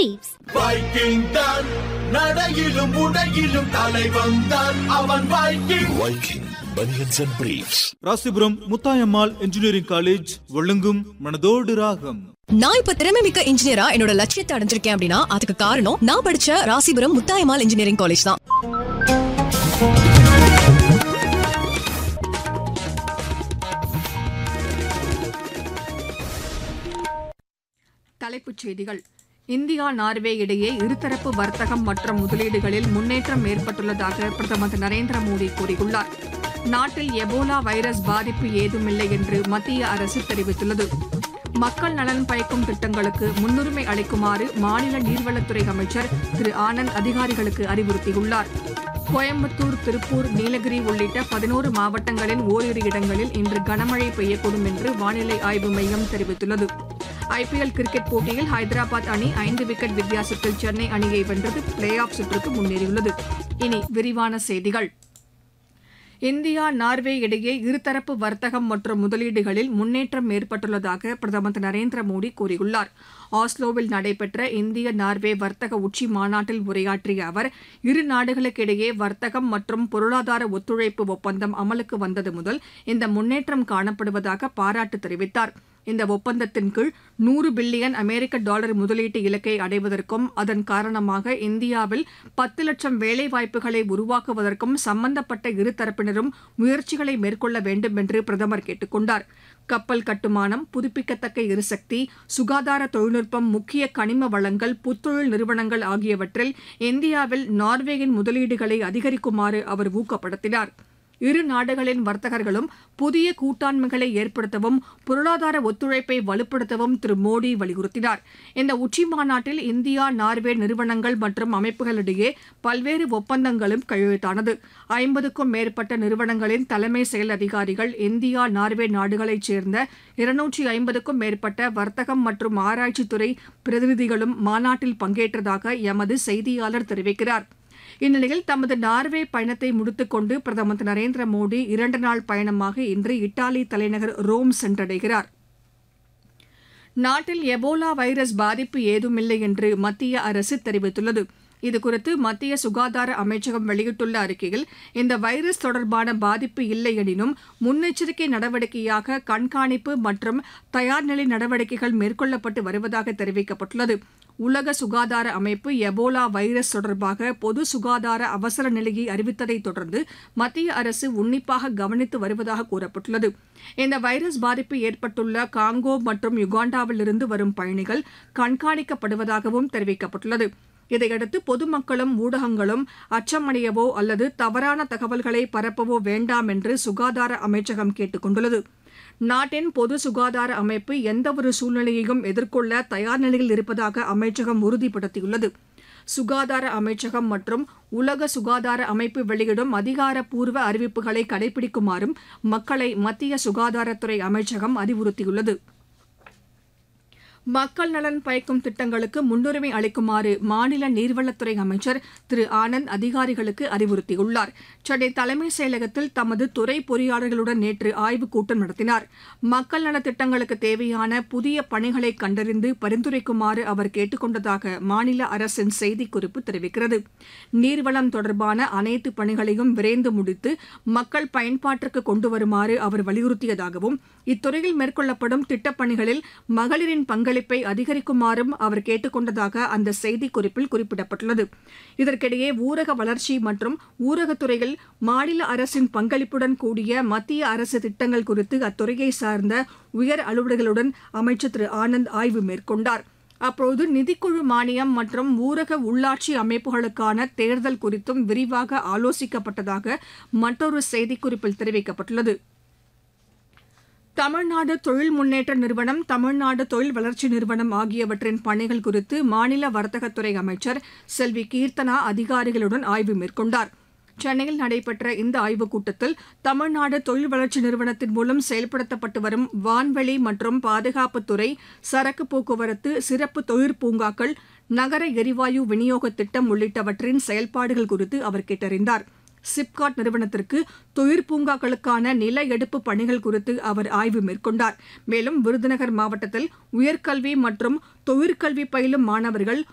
briefs. Viking தான் நடையிலும் உடையிலும் தலைவன் தான் அவன் Viking Viking Bunions and Briefs. Rasipuram Muthayammal engineering college ஒழுங்கும் மனதோடு ராகம் நான் இப்ப திறமை மிக்க இன்ஜினியரா என்னோட லட்சியத்தை அடைஞ்சிருக்கேன் அப்படின்னா அதுக்கு காரணம் நான் படிச்ச ராசிபுரம் முத்தாயம்மாள் இன்ஜினியரிங் காலேஜ் தான் தலைப்புச் செய்திகள் இந்தியா நார்வே இடையே இருதரப்பு வர்த்தகம் மற்றும் முதலீடுகளில் முன்னேற்றம் ஏற்பட்டுள்ளதாக பிரதமர் திரு நரேந்திர மோடி கூறியுள்ளார் நாட்டில் எபோலா வைரஸ் பாதிப்பு ஏதுமில்லை என்று மத்திய அரசு தெரிவித்துள்ளது மக்கள் நலன் பயக்கும் திட்டங்களுக்கு முன்னுரிமை அளிக்குமாறு மாநில நீர்வளத்துறை அமைச்சர் திரு ஆனந்த் அதிகாரிகளுக்கு அறிவுறுத்தியுள்ளார் கோயம்புத்தூர் திருப்பூர் நீலகிரி உள்ளிட்ட பதினோரு மாவட்டங்களின் ஓரிரு இடங்களில் இன்று கனமழை பெய்யக்கூடும் என்று வானிலை ஆய்வு மையம் தெரிவித்துள்ளது ஐபிஎல் கிரிக்கெட் போட்டியில் ஹைதராபாத் அணி ஐந்து விக்கெட் வித்தியாசத்தில் சென்னை அணியை வென்றது பிளே ஆஃப் சுற்றுக்கு முன்னேறியுள்ளது இனி விரிவான செய்திகள் இந்தியா நார்வே இடையே இருதரப்பு வர்த்தகம் மற்றும் முதலீடுகளில் முன்னேற்றம் ஏற்பட்டுள்ளதாக பிரதமர் திரு நரேந்திர மோடி கூறியுள்ளார் ஆஸ்லோவில் நடைபெற்ற இந்திய நார்வே வர்த்தக உச்சி மாநாட்டில் உரையாற்றிய அவர் இரு நாடுகளுக்கிடையே வர்த்தகம் மற்றும் பொருளாதார ஒத்துழைப்பு ஒப்பந்தம் அமலுக்கு வந்தது முதல் இந்த முன்னேற்றம் காணப்படுவதாக பாராட்டு தெரிவித்தார் இந்த ஒப்பந்தத்தின் கீழ் நூறு பில்லியன் அமெரிக்க டாலர் முதலீட்டு இலக்கை அடைவதற்கும் அதன் காரணமாக இந்தியாவில் பத்து லட்சம் வேலைவாய்ப்புகளை உருவாக்குவதற்கும் சம்பந்தப்பட்ட இரு தரப்பினரும் முயற்சிகளை மேற்கொள்ள வேண்டும் என்று பிரதமர் கேட்டுக் கொண்டார் கப்பல் கட்டுமானம் புதுப்பிக்கத்தக்க எரிசக்தி சுகாதார தொழில்நுட்பம் முக்கிய கனிம வளங்கள் புத்தொழில் நிறுவனங்கள் ஆகியவற்றில் இந்தியாவில் நார்வேயின் முதலீடுகளை அதிகரிக்குமாறு அவர் ஊக்கப்படுத்தினார் இரு நாடுகளின் வர்த்தகர்களும் புதிய கூட்டாண்மைகளை ஏற்படுத்தவும் பொருளாதார ஒத்துழைப்பை வலுப்படுத்தவும் திரு மோடி வலியுறுத்தினார் இந்த உச்சி மாநாட்டில் இந்தியா நார்வே நிறுவனங்கள் மற்றும் அமைப்புகளிடையே பல்வேறு ஒப்பந்தங்களும் கையெழுத்தானது ஐம்பதுக்கும் மேற்பட்ட நிறுவனங்களின் தலைமை செயல் அதிகாரிகள் இந்தியா நார்வே நாடுகளைச் சேர்ந்த இருநூற்றி ஐம்பதுக்கும் மேற்பட்ட வர்த்தகம் மற்றும் ஆராய்ச்சித்துறை பிரதிநிதிகளும் மாநாட்டில் பங்கேற்றதாக எமது செய்தியாளர் தெரிவிக்கிறார் இந்நிலையில் தமது நார்வே பயணத்தை முடித்துக்கொண்டு பிரதமர் திரு நரேந்திர மோடி இரண்டு நாள் பயணமாக இன்று இத்தாலி தலைநகர் ரோம் சென்றடைகிறார் நாட்டில் எபோலா வைரஸ் பாதிப்பு ஏதுமில்லை என்று மத்திய அரசு தெரிவித்துள்ளது இதுகுறித்து மத்திய சுகாதார அமைச்சகம் வெளியிட்டுள்ள அறிக்கையில் இந்த வைரஸ் தொடர்பான பாதிப்பு இல்லை எனினும் முன்னெச்சரிக்கை நடவடிக்கையாக கண்காணிப்பு மற்றும் தயார்நிலை நடவடிக்கைகள் மேற்கொள்ளப்பட்டு வருவதாக தெரிவிக்கப்பட்டுள்ளது உலக சுகாதார அமைப்பு எபோலா வைரஸ் தொடர்பாக பொது சுகாதார அவசர நிலையை அறிவித்ததைத் தொடர்ந்து மத்திய அரசு உன்னிப்பாக கவனித்து வருவதாக கூறப்பட்டுள்ளது இந்த வைரஸ் பாதிப்பு ஏற்பட்டுள்ள காங்கோ மற்றும் யுகாண்டாவிலிருந்து வரும் பயணிகள் கண்காணிக்கப்படுவதாகவும் தெரிவிக்கப்பட்டுள்ளது இதையடுத்து பொதுமக்களும் ஊடகங்களும் அச்சமடையவோ அல்லது தவறான தகவல்களை பரப்பவோ வேண்டாம் என்று சுகாதார அமைச்சகம் கேட்டுக் கொண்டுள்ளது நாட்டின் பொது சுகாதார அமைப்பு எந்தவொரு சூழ்நிலையையும் எதிர்கொள்ள தயார் நிலையில் இருப்பதாக அமைச்சகம் உறுதிப்படுத்தியுள்ளது சுகாதார அமைச்சகம் மற்றும் உலக சுகாதார அமைப்பு வெளியிடும் அதிகாரப்பூர்வ அறிவிப்புகளை கடைபிடிக்குமாறும் மக்களை மத்திய சுகாதாரத்துறை அமைச்சகம் அறிவுறுத்தியுள்ளது மக்கள் நலன் பயக்கும் திட்டங்களுக்கு முன்னுரிமை அளிக்குமாறு மாநில நீர்வளத்துறை அமைச்சர் திரு ஆனந்த் அதிகாரிகளுக்கு அறிவுறுத்தியுள்ளார் சென்னை தலைமைச் செயலகத்தில் தமது துறை பொறியாளர்களுடன் நேற்று ஆய்வுக் கூட்டம் நடத்தினார் மக்கள் நலத் திட்டங்களுக்கு தேவையான புதிய பணிகளை கண்டறிந்து பரிந்துரைக்குமாறு அவர் கேட்டுக் கொண்டதாக மாநில அரசின் செய்திக்குறிப்பு தெரிவிக்கிறது நீர்வளம் தொடர்பான அனைத்து பணிகளையும் விரைந்து முடித்து மக்கள் பயன்பாட்டிற்கு கொண்டு வருமாறு அவர் வலியுறுத்தியதாகவும் இத்துறையில் மேற்கொள்ளப்படும் திட்டப்பணிகளில் மகளிரின் பங்களிப்பை அதிகரிக்குமாறும் அவர் கேட்டுக் கொண்டதாக அந்த செய்திக்குறிப்பில் குறிப்பிடப்பட்டுள்ளது இதற்கிடையே ஊரக வளர்ச்சி மற்றும் ஊரகத்துறையில் மாநில அரசின் பங்களிப்புடன் கூடிய மத்திய அரசு திட்டங்கள் குறித்து அத்துறையை சார்ந்த உயர் அலுவலர்களுடன் அமைச்சர் திரு ஆனந்த் ஆய்வு மேற்கொண்டார் அப்போது நிதிக்குழு மானியம் மற்றும் ஊரக உள்ளாட்சி அமைப்புகளுக்கான தேர்தல் குறித்தும் விரிவாக ஆலோசிக்கப்பட்டதாக மற்றொரு செய்திக்குறிப்பில் தெரிவிக்கப்பட்டுள்ளது தமிழ்நாடு தொழில் முன்னேற்ற நிறுவனம் தமிழ்நாடு தொழில் வளர்ச்சி நிறுவனம் ஆகியவற்றின் பணிகள் குறித்து மாநில வர்த்தகத்துறை அமைச்சர் செல்வி கீர்த்தனா அதிகாரிகளுடன் ஆய்வு மேற்கொண்டார் சென்னையில் நடைபெற்ற இந்த ஆய்வுக் கூட்டத்தில் தமிழ்நாடு தொழில் வளர்ச்சி நிறுவனத்தின் மூலம் செயல்படுத்தப்பட்டு வரும் வான்வெளி மற்றும் பாதுகாப்புத்துறை சரக்கு போக்குவரத்து சிறப்பு தொழிற்பூங்காக்கள் நகர எரிவாயு விநியோக திட்டம் உள்ளிட்டவற்றின் செயல்பாடுகள் குறித்து அவர் கேட்டறிந்தார் சிப்காட் நிறுவனத்திற்கு தொழிற்பூங்காக்களுக்கான நில எடுப்பு பணிகள் குறித்து அவர் ஆய்வு மேற்கொண்டார் மேலும் விருதுநகர் மாவட்டத்தில் உயர்கல்வி மற்றும் தொழிற்கல்வி பயிலும் மாணவர்கள்